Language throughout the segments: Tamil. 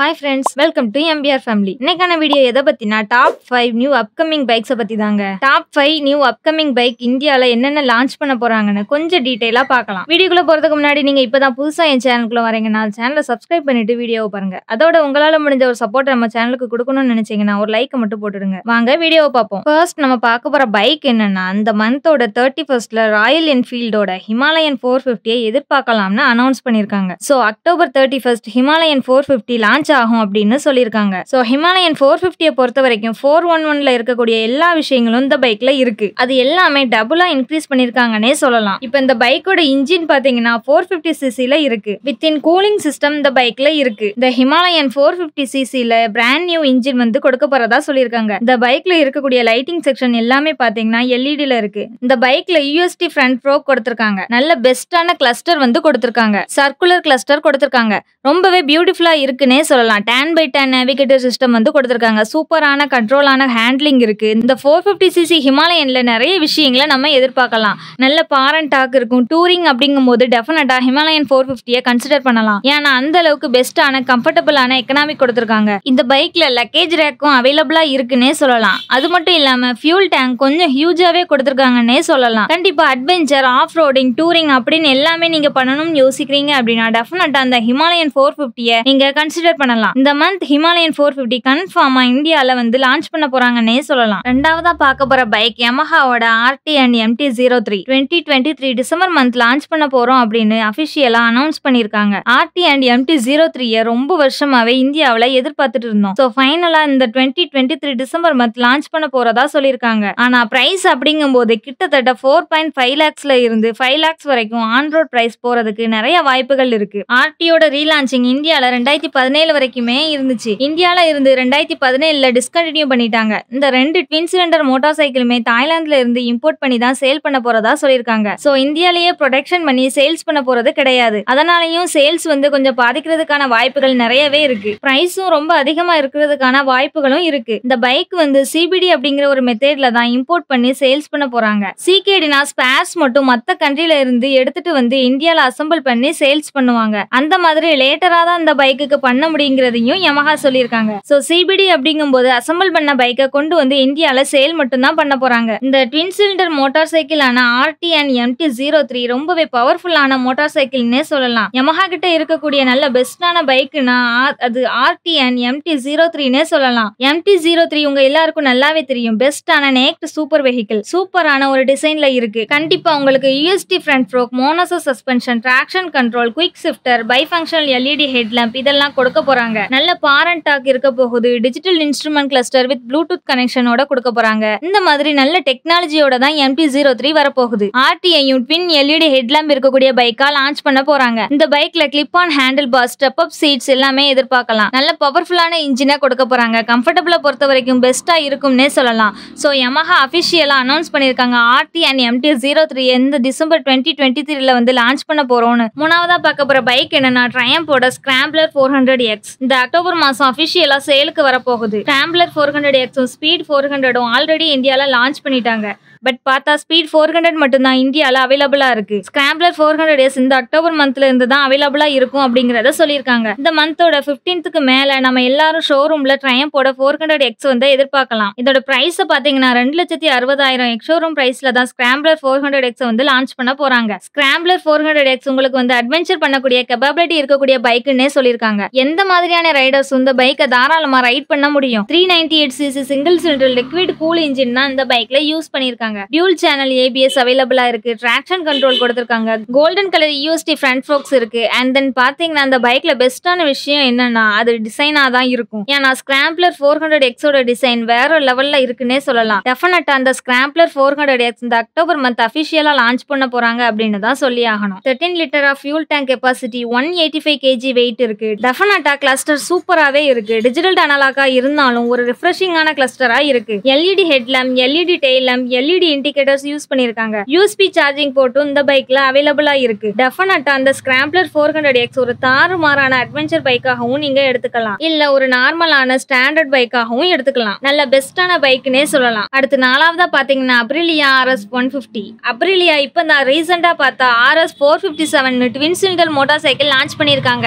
hi friends welcome to MBR family இன்னைக்கான வீடியோ எதை பத்தினா டாப் ஃபைவ் நியூ அப்கமிங் பைக்ஸை பத்தி தாங்க top five new upcoming bike இந்தியாவில் என்னென்ன லான்ச் பண்ண போறாங்கன்னு கொஞ்சம் டீட்டெயிலாக பார்க்கலாம் வீடியோக்குள்ள போறதுக்கு முன்னாடி நீங்க இப்பதான் புதுசா என் சேனலுக்குள்ள வரீங்கன்னா சேனலை சப்ஸ்கிரைப் பண்ணிட்டு வீடியோவை பாருங்க அதோட உங்களால முடிஞ்ச ஒரு சப்போர்ட் நம்ம சேனலுக்கு கொடுக்கணும்னு நினைச்சீங்கன்னா ஒரு லைக் மட்டும் போட்டுடுங்க வாங்க வீடியோவை பார்ப்போம் ஃபர்ஸ்ட் நம்ம பார்க்க போற பைக் என்னன்னா இந்த மந்தோட தேர்ட்டி ஃபர்ஸ்ட்ல ராயல் என்ஃபீல்டோட ஹிமாலயன் ஃபோர் ஃபிஃப்டியை எதிர்பார்க்கலாம்னு அனௌன்ஸ் பண்ணிருக்காங்க so October thirty first Himalayan four fifty launch ஆகும் அப்படின்னு சொல்லியிருக்காங்க ஸோ ஹிமாலயன் ஃபோர் ஃபிஃப்டியை பொறுத்த வரைக்கும் ஃபோர் ஒன் ஒன்ல இருக்கக்கூடிய எல்லா விஷயங்களும் இந்த பைக்ல இருக்கு அது எல்லாமே டபுளா இன்க்ரீஸ் பண்ணிருக்காங்கன்னே சொல்லலாம் இப்போ இந்த பைக்கோட இன்ஜின் பாத்தீங்கன்னா ஃபோர் ஃபிஃப்டி சிசில இருக்கு வித்தின் கூலிங் சிஸ்டம் இந்த பைக்ல இருக்கு இந்த ஹிமாலயன் ஃபோர் ஃபிஃப்டி சிசில பிராண்ட் நியூ இன்ஜின் வந்து கொடுக்க போறதா சொல்லியிருக்காங்க இந்த பைக்ல இருக்கக்கூடிய லைட்டிங் செக்ஷன் எல்லாமே பாத்தீங்கன்னா எல்இடில இருக்கு இந்த பைக்ல யூஎஸ்டி ஃப்ரண்ட் ப்ரோ கொடுத்திருக்காங்க நல்ல பெஸ்டான கிளஸ்டர் வந்து கொடுத்திருக்காங்க சர்க்குலர் கிளஸ்டர் கொடுத்திருக்காங்க ரொம்பவே பியூட்டிஃபுல்லா இருக்குன்னே சொல்லலாம் turn by turn navigator system வந்து கொடுத்திருக்காங்க சூப்பரான கண்ட்ரோலான ஹேண்ட்லிங் இருக்கு இந்த ஃபோர் ஃபிஃப்டி சிசி ஹிமாலயன்ல நிறைய விஷயங்களை நம்ம எதிர்பார்க்கலாம் நல்ல பாரன் டாக் இருக்கும் டூரிங் அப்படிங்கும் போது டெஃபினட்டா ஹிமாலயன் ஃபோர் ஃபிஃப்டியை கன்சிடர் பண்ணலாம் ஏன்னா அந்த அளவுக்கு பெஸ்டான கம்ஃபர்டபுளான எக்கனாமிக் கொடுத்திருக்காங்க இந்த பைக்ல லக்கேஜ் ரேக்கும் அவைலபிளா இருக்குன்னே சொல்லலாம் அது மட்டும் இல்லாம ஃபியூல் டேங்க் கொஞ்சம் ஹியூஜாவே கொடுத்திருக்காங்கன்னே சொல்லலாம் கண்டிப்பா அட்வென்ச்சர் ஆஃப் ரோடிங் டூரிங் அப்படின்னு எல்லாமே நீங்க பண்ணணும்னு யோசிக்கிறீங்க அப்படின்னா டெஃபினட்டா அந்த ஹிமாலயன் ஃபோர் ஃபிஃப்டியை நீங்க கன்சிடர் பண்ணலாம் இந்த மந்த் ஹிமாலயன் ஃபோர் ஃபிஃப்டி கன்ஃபார்மா இந்தியால வந்து லான்ச் பண்ண போறாங்கன்னே சொல்லலாம் ரெண்டாவதா பார்க்க போற பைக் யமஹாவோட RT and MT zero three twenty twenty three December month launch பண்ண போறோம் அப்படின்னு அபிஷியலா அனௌன்ஸ் பண்ணிருக்காங்க ஆர்டி அண்ட் எம்டி ஜீரோ த்ரீய ரொம்ப வருஷமாவே இந்தியாவில் எதிர்பார்த்துட்டு இருந்தோம் ஸோ ஃபைனலா இந்த twenty twenty three December month launch பண்ண போறதா சொல்லியிருக்காங்க ஆனா பிரைஸ் அப்படிங்கும்போது கிட்டத்தட்ட ஃபோர் பாயிண்ட் ஃபைவ் லேக்ஸ்ல இருந்து ஃபைவ் லேக்ஸ் வரைக்கும் ஆன் ரோட் பிரைஸ் போறதுக்கு நிறைய வாய்ப்புகள் இருக்கு ஆர்டியோட ரீலான்ச்சிங் இந்தியால ரெண்டாயிரத்தி பதினேழு வரைக்குமே இருந்துச்சு இந்தியால இருந்து ரெண்டாயிரத்தி பதினேழுல டிஸ்கண்டினியூ பண்ணிட்டாங்க இந்த ரெண்டு ட்வின் சிலிண்டர் மோட்டார் சைக்கிளுமே தாய்லாந்துல இருந்து இம்போர்ட் பண்ணி தான் சேல் பண்ண போறதா சொல்லியிருக்காங்க ஸோ இந்தியாலேயே ப்ரொடக்ஷன் பண்ணி சேல்ஸ் பண்ண போறது கிடையாது அதனாலயும் சேல்ஸ் வந்து கொஞ்சம் பாதிக்கிறதுக்கான வாய்ப்புகள் நிறையவே இருக்கு பிரைஸும் ரொம்ப அதிகமா இருக்கிறதுக்கான வாய்ப்புகளும் இருக்கு இந்த பைக் வந்து சிபிடி அப்படிங்கிற ஒரு மெத்தேட்ல தான் இம்போர்ட் பண்ணி சேல்ஸ் பண்ண போறாங்க சிகேடினா ஸ்பேர்ஸ் மட்டும் மத்த கண்ட்ரில இருந்து எடுத்துட்டு வந்து இந்தியால அசம்பிள் பண்ணி சேல்ஸ் பண்ணுவாங்க அந்த மாதிரி லேட்டரா தான் இந்த பைக்குக்கு பண்ண முடியுங்கிறதையும் யமஹா சொல்லியிருக்காங்க ஸோ சிபிடி அப்படிங்கும்போது அசம்பிள் பண்ண பைக்கை கொண்டு வந்து இந்தியால சேல் மட்டும் தான் பண்ண போறாங்க இந்த ட்வின் சிலிண்டர் மோட்டார் சைக்கிளான RT and MT zero three ரொம்பவே பவர்ஃபுல்லான மோட்டார் சைக்கிள்னே சொல்லலாம் யமஹா கிட்ட இருக்கக்கூடிய நல்ல பெஸ்டான பைக்குனா அது ஆர்டி அண்ட் எம்டி ஜீரோ த்ரீனே சொல்லலாம் எம்டி ஜீரோ த்ரீ உங்க எல்லாருக்கும் நல்லாவே தெரியும் பெஸ்டான நேக்ட் சூப்பர் வெஹிக்கிள் சூப்பரான ஒரு டிசைன்ல இருக்கு கண்டிப்பா உங்களுக்கு USD front fork monoshock suspension traction control quick shifter bi functional LED head lamp இதெல்லாம் கொடுக்க போறாங்க நல்ல பாரண்ட் டாக் இருக்க போகுது digital instrument cluster with Bluetooth கனெக்ஷனோட கொடுக்க போறாங்க இந்த மாதிரி நல்ல டெக்னாலஜியோட தான் எம்டி ஜீரோ த்ரீ வரப்போகுது ஆர்டிஐயும் ட்வின் எல்இடி ஹெட் லேம்ப் இருக்கக்கூடிய பைக்கா லான்ச் பண்ண போறாங்க இந்த பைக்ல clip on handle bar step up seats எல்லாமே எதிர்பார்க்கலாம் நல்ல பவர்ஃபுல்லான இன்ஜினை கொடுக்க போறாங்க கம்ஃபர்டபுளா பொறுத்த வரைக்கும் பெஸ்டா இருக்கும்னே சொல்லலாம் ஸோ யமஹா அஃபிஷியலா அனௌன்ஸ் பண்ணிருக்காங்க RT and MT zero three இந்த டிசம்பர் டுவெண்ட்டி டுவெண்ட்டி த்ரீல வந்து லான்ச் பண்ண போறோம்னு மூணாவதா பார்க்க போற பைக் என்னன்னா ட்ரயம்போட ஸ்கிராம்பிளர் ஃபோர் ஹண்ட்ரட் எக்ஸ் இந்த அக்டோபர் மாசம் அஃபிஷியலா சேலுக்கு வரப்போகுது ஸ்கிராம்பிளர் ஃபோர் ஹண்ட்ரட் எக்ஸும் ஸ்பீட் ஃபோர் ஹண்ட்ரடும் ஆல்ரெடி இந்தியால லான்ச் பண்ணிட்டாங்க பட் பார்த்தா ஸ்பீட் ஃபோர் ஹண்ட்ரட் மட்டும்தான் இந்தியாவில் அவைலபிளாக இருக்கு ஸ்கிராம்பிளர் ஃபோர் ஹண்ட்ரட் எஸ் இந்த அக்டோபர் மந்த்ல இருந்து தான் அவைலபிளாக இருக்கும் அப்படிங்கிறத சொல்லியிருக்காங்க இந்த மந்தோட ஃபிஃப்டீன்த்துக்கு மேலே நம்ம எல்லாரும் ஷோரூம்ல ட்ரையம்போட ஃபோர் ஹண்ட்ரட் எக்ஸ் வந்து எதிர்பார்க்கலாம் இதோட ப்ரைஸை பார்த்தீங்கன்னா ரெண்டு லட்சத்தி அறுபதாயிரம் எக்ஸ் ஷோரூம் ப்ரைஸ்ல தான் ஸ்கிராம்பிளர் ஃபோர் ஹண்ட்ரட் எக்ஸ் வந்து லான்ச் பண்ண போறாங்க ஸ்கிராம்பிளர் ஃபோர் ஹண்ட்ரட் எக்ஸ் உங்களுக்கு வந்து அட்வென்ச்சர் பண்ணக்கூடிய கெபாபிலிட்டி இருக்கக்கூடிய பைக்குன்னே சொல்லியிருக்காங்க எந்த மாதிரியான ரைடர்ஸ் இந்த பைக்கை தாராளமாக ரைட் பண்ண முடியும் three ninety eight CC single cylinder liquid cool engine தான் இந்த பைக்ல யூஸ் பண்ணியிருக்காங்க கொடுத்துருக்காங்க டியூல் சேனல் ஏபிஎஸ் அவைலபிளா இருக்கு ட்ராக்ஷன் கண்ட்ரோல் கொடுத்துருக்காங்க golden colour USD front forks இருக்கு அண்ட் தென் பாத்தீங்கன்னா அந்த பைக்ல பெஸ்டான விஷயம் என்னன்னா அது டிசைனா தான் இருக்கும் ஏன்னா ஸ்கிராம்ப்ளர் ஃபோர் ஹண்ட்ரட் எக்ஸோட டிசைன் வேற லெவல்ல இருக்குன்னே சொல்லலாம் டெஃபினட்டா அந்த ஸ்கிராம்ப்ளர் ஃபோர் ஹண்ட்ரட் எக்ஸ் இந்த அக்டோபர் மந்த் அபிஷியலா லான்ச் பண்ண போறாங்க அப்படின்னு தான் சொல்லி ஆகணும் thirteen litre of fuel tank capacity one eighty five KG weight இருக்கு டெஃபினட்டா கிளஸ்டர் சூப்பராகவே இருக்கு டிஜிட்டல் டனலாக்கா இருந்தாலும் ஒரு ரிஃப்ரெஷிங்கான கிளஸ்டரா இருக்கு LED head lamp LED tail lamp LED indicators use பண்ணிருக்காங்க யூஎஸ்பி சார்ஜிங் போட்டும் இந்த பைக்ல அவைலபிளா இருக்கு டெஃபினட்டா அந்த ஸ்கிராம்ப்ளர் ஃபோர் ஹண்ட்ரட் எக்ஸ் ஒரு தாறுமாறான அட்வென்ச்சர் பைக்காகவும் நீங்க எடுத்துக்கலாம் இல்ல ஒரு நார்மலான ஸ்டாண்டர்ட் பைக்காகவும் எடுத்துக்கலாம் நல்ல பெஸ்டான பைக்னே சொல்லலாம் அடுத்து நாலாவதா பாத்தீங்கன்னா Aprilia RS one fifty Aprilia இப்போ நான் ரீசெண்டா பார்த்தா RS four fifty seven twin cylinder motorcycle launch பண்ணியிருக்காங்க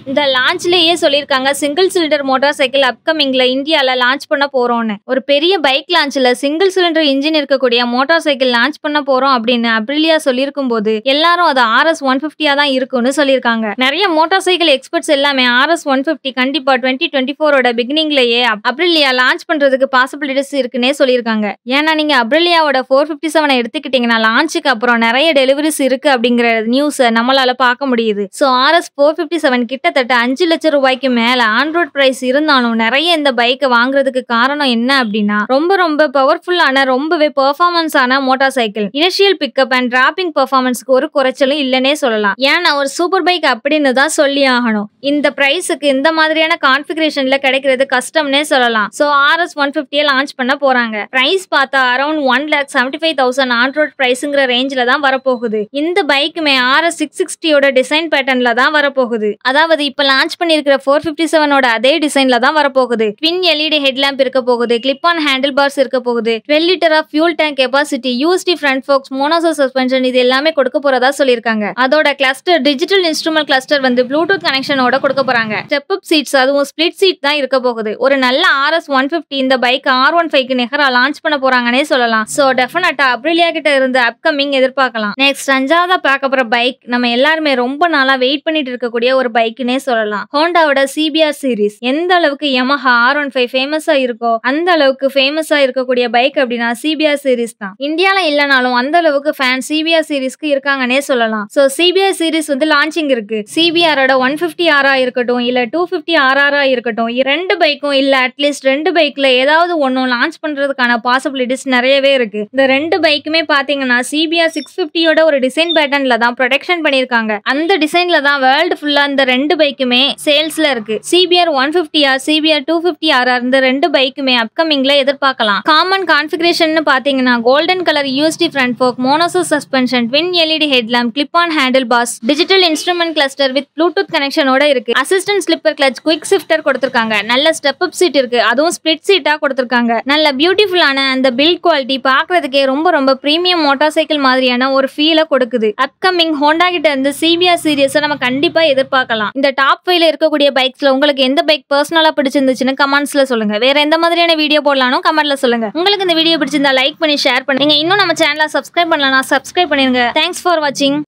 இந்த லான்ச்லயே சொல்லியிருக்காங்க சிங்கிள் சிலிண்டர் மோட்டார் சைக்கிள் அப்கமிங்ல இந்தியால லான்ச் பண்ண போறோம்னு ஒரு பெரிய பைக் லான்ச்ல சிங்கிள் சிலிண்டர் இன்ஜின் இருக்கக்கூடிய மோட்டார் சைக்கிள் லான்ச் பண்ண போறோம் அப்படின்னு அப்ரிலியா சொல்லியிருக்கும் போது எல்லாரும் அது ஆர்எஸ் ஒன் பிப்டியா தான் இருக்கும்னு சொல்லியிருக்காங்க நிறைய மோட்டார் சைக்கிள் எக்ஸ்பர்ட்ஸ் எல்லாமே ஆர்எஸ் ஒன் பிப்டி கண்டிப்பா டுவெண்ட்டி டுவெண்ட்டி ஃபோரோட பிகினிங்லயே அப்ரிலியா லான்ச் பண்றதுக்கு பாசிபிலிட்டிஸ் இருக்குன்னே சொல்லியிருக்காங்க ஏன்னா நீங்க அப்ரிலியாவோட ஃபோர் ஃபிஃப்டி செவனை எடுத்துக்கிட்டீங்கன்னா லான்ச்சுக்கு அப்புறம் நிறைய டெலிவரிஸ் இருக்கு அப்படிங்கிற நியூஸை நம்மளால பார்க்க முடியுது so RS four fifty seven கிட்டத்தட்ட அஞ்சு லட்சம் ரூபாய்க்கு மேல ஆண்ட்ராய்ட் பிரைஸ் இருந்தாலும் நிறைய இந்த பைக்கை வாங்குறதுக்கு காரணம் என்ன அப்படின்னா ரொம்ப ரொம்ப பவர்ஃபுல்லான ரொம்பவே பெர்ஃபார்மன்ஸான motorcycle initial pickup and dropping பெர்ஃபார்மன்ஸ்க்கு ஒரு குறைச்சலும் இல்லைன்னே சொல்லலாம் ஏன்னா ஒரு சூப்பர் பைக் அப்படின்னு தான் சொல்லி ஆகணும் இந்த பிரைஸுக்கு இந்த மாதிரியான கான்ஃபிகரேஷன்ல கிடைக்கிறது கஷ்டம்னே சொல்லலாம் ஸோ ஆர்எஸ் ஒன் ஃபிஃப்டியை லான்ச் பண்ண போறாங்க பிரைஸ் பார்த்தா around one lakh seventy five thousand on road பிரைஸுங்கிற ரேஞ்சில் தான் வரப்போகுது இந்த பைக்குமே ஆர்எஸ் சிக்ஸ் சிக்ஸ்டியோட டிசைன் பேட்டர்ன்ல தான் வரப்போகுது அதாவது இப்போ லான்ச் பண்ணியிருக்கிற ஃபோர் ஃபிஃப்டி செவனோட அதே டிசைன்ல தான் வரப்போகுது ட்வின் எல்இடி ஹெட்லாம்ப் இருக்க போகுது கிளிப் ஆன் ஹேண்டில் பார்ஸ் இருக்க போகுது twelve litre of fuel tank capacity USD front forks monoshock suspension இது எல்லாமே கொடுக்க போறதா சொல்லியிருக்காங்க அதோட கிளஸ்டர் டிஜிட்டல் இன்ஸ்ட்ருமெண்ட் கிளஸ்டர் வந்து ப்ளூடூத் கனெக்ஷனோட கொடுக்க போறாங்க ஸ்டெப் அப் சீட்ஸ் அதுவும் ஸ்பிளிட் சீட் தான் இருக்க போகுது ஒரு நல்ல ஆர்எஸ் ஒன் ஃபிஃப்டி இந்த பைக் ஆர் ஒன் ஃபைவ்க்கு நிகரா லான்ச் பண்ண போறாங்கன்னே சொல்லலாம் ஸோ டெஃபினட்டா அப்ரிலியா கிட்ட இருந்து அப்கமிங் எதிர்பார்க்கலாம் நெக்ஸ்ட் அஞ்சாவதா பார்க்க போற பைக் நம்ம எல்லாருமே ரொம்ப நாளா வெயிட் பண்ணிட்டு இருக்கக்கூடிய ஒரு பைக்குன்னே சொல்லலாம் ஹோண்டாவோட சிபிஆர் சீரிஸ் எந்த அளவுக்கு யமஹா ஆர் ஒன் ஃபைவ் ஃபேமஸா இருக்கோ அந்த அளவுக்கு ஃபேமஸா இருக்கக்கூடிய பைக் அப்படின்னா சிபிஆர் சீரிஸ் தான் இந்தியால இல்லைனாலும் அந்த அளவுக்கு ஃபேன் சிபிஆர் சீரிஸ்க்கு இருக்காங்கன்னே சொல்லலாம் ஸோ சிபிஆர் சீரிஸ் வந்து லான்ச்சிங் இருக்கு சிபிஆரோட ஒன் ஃபிஃப்டி ஆரா இருக்கட்டும் இல்ல டூ ஃபிஃப்டி ஆர்ஆரா இருக்கட்டும் இ- ரெண்டு பைக்கும் இல்ல அட்லீஸ்ட் ரெண்டு பைக்ல ஏதாவது ஒன்றும் லான்ச் பண்றதுக்கான பாசிபிலிட்டிஸ் நிறையவே இருக்கு இந்த ரெண்டு பைக்குமே பாத்தீங்கன்னா சிபிஆர் சிக்ஸ் ஃபிஃப்டியோட ஒரு டிசைன் பேட்டர்ன்ல தான் ப்ரொடெக்ஷன் பண்ணியிருக்காங்க அந்த டிசைன்ல தான் வேர்ல்டு ஃபுல்லா இந்த ரெண்டு பைக்குமே சேல்ஸ்ல இருக்கு CBR one fifty R CBR two fifty R இந்த ரெண்டு பைக்குமே அப்கமிங்ல எதிர்பார்க்கலாம் காமன் கான்ஃபிகரேஷன் பாத்தீங்கன்னா golden colour USD front fork monoshock suspension twin LED headlamp clip on handle bars digital instrument cluster with Bluetooth கனெக்ஷனோட இருக்கு assistant slipper clutch quick shifter கொடுத்திருக்காங்க நல்ல ஸ்டெப் அப் சீட் இருக்கு அதுவும் ஸ்பிளிட் சீட்டா கொடுத்திருக்காங்க நல்ல பியூட்டிஃபுல்லான அந்த பில்ட் குவாலிட்டி பார்க்கிறதுக்கே ரொம்ப ரொம்ப பிரீமியம் மோட்டார் சைக்கிள் மாதிரியான ஒரு ஃபீலை கொடுக்குது அப்கமிங் ஹோண்டா கிட்ட இருந்து சிபிஆர் சீரியஸை நம்ம கண்டிப்பா எதிர்பார்க்கலாம் இந்த டாப் ஃபைவ்ல இருக்கக்கூடிய பைக்ஸ்ல உங்களுக்கு எந்த பைக் பர்சனலா பிடிச்சிருந்துச்சுன்னு கமெண்ட்ஸ்ல சொல்லுங்க வேற எந்த மாதிரியான வீடியோ போடலாம்னு கமெண்ட்ல சொல்லுங்க உங்களுக்கு இந்த வீடியோ பிடிச்சிருந்தா லைக் பண்ணி ஷேர் பண்ணுங்க இன்னும் நம்ம சேனலை சப்ஸ்கிரைப் பண்ணலாம் சப்ஸ்கிரைப் பண்ணிருங்க தேங்க்ஸ் ஃபார் வாட்சிங்